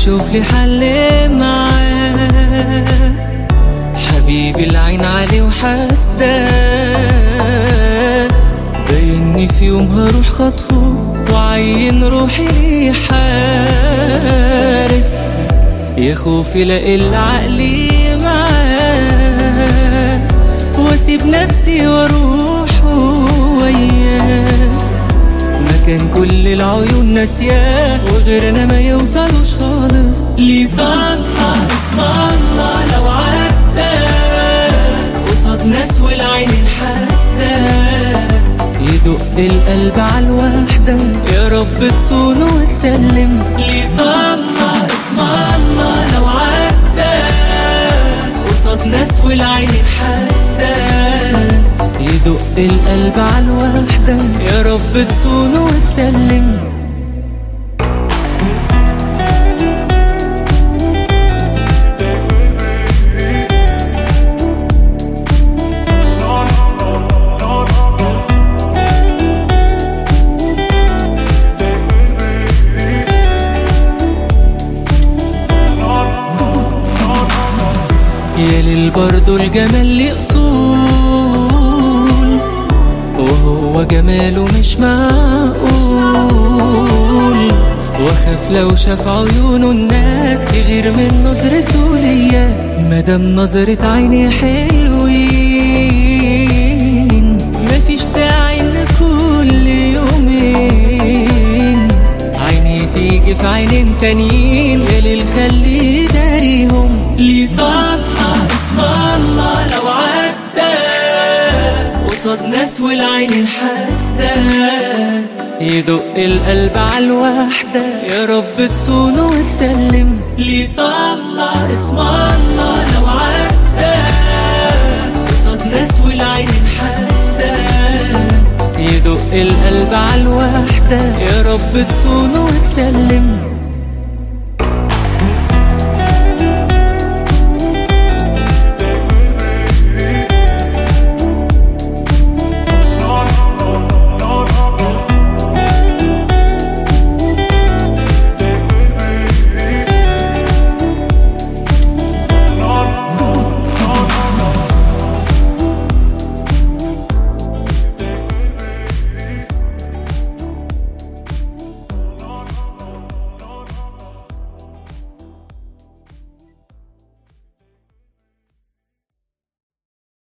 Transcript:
اشوف لي حل معاه حبيبي العين عليه وحاسداه بايني في يوم هروح خطفه وعين روحي ليه حارس يا خوفي لاقي العقلي معاه واسيب نفسي واروح وياه مكان كل العيون ناسياه وغيرنا ما يوصلوش خالص ليه طلع اسم الله لو عدى قصاد ناس والعين الحاسدة يدق القلب على الوحدة يا رب تصونه وتسلم ليه طلع اسم الله لو عدى قصاد ناس والعين الحاسدة يدق القلب على الوحدة يا رب تصونه وتسلم يا ليل برضو الجمال ليه اصول وهو جماله مش معقول واخاف لو شاف عيونه الناس يغير من نظرته ليا مادام نظرة عيني حلوين مفيش داعي ان كل يومين عيني تيجي في عينين تانيين يا ليل خلي داريهم ليه طالعة اسم الله لو عدى قصاد ناس والعين الحاسدة يدق القلب على الوحدة يا رب تصونه وتسلم ليه طلع اسم الله لو عدى قصاد ناس والعين الحاسدة يدق القلب على الوحدة يا رب تصونه وتسلم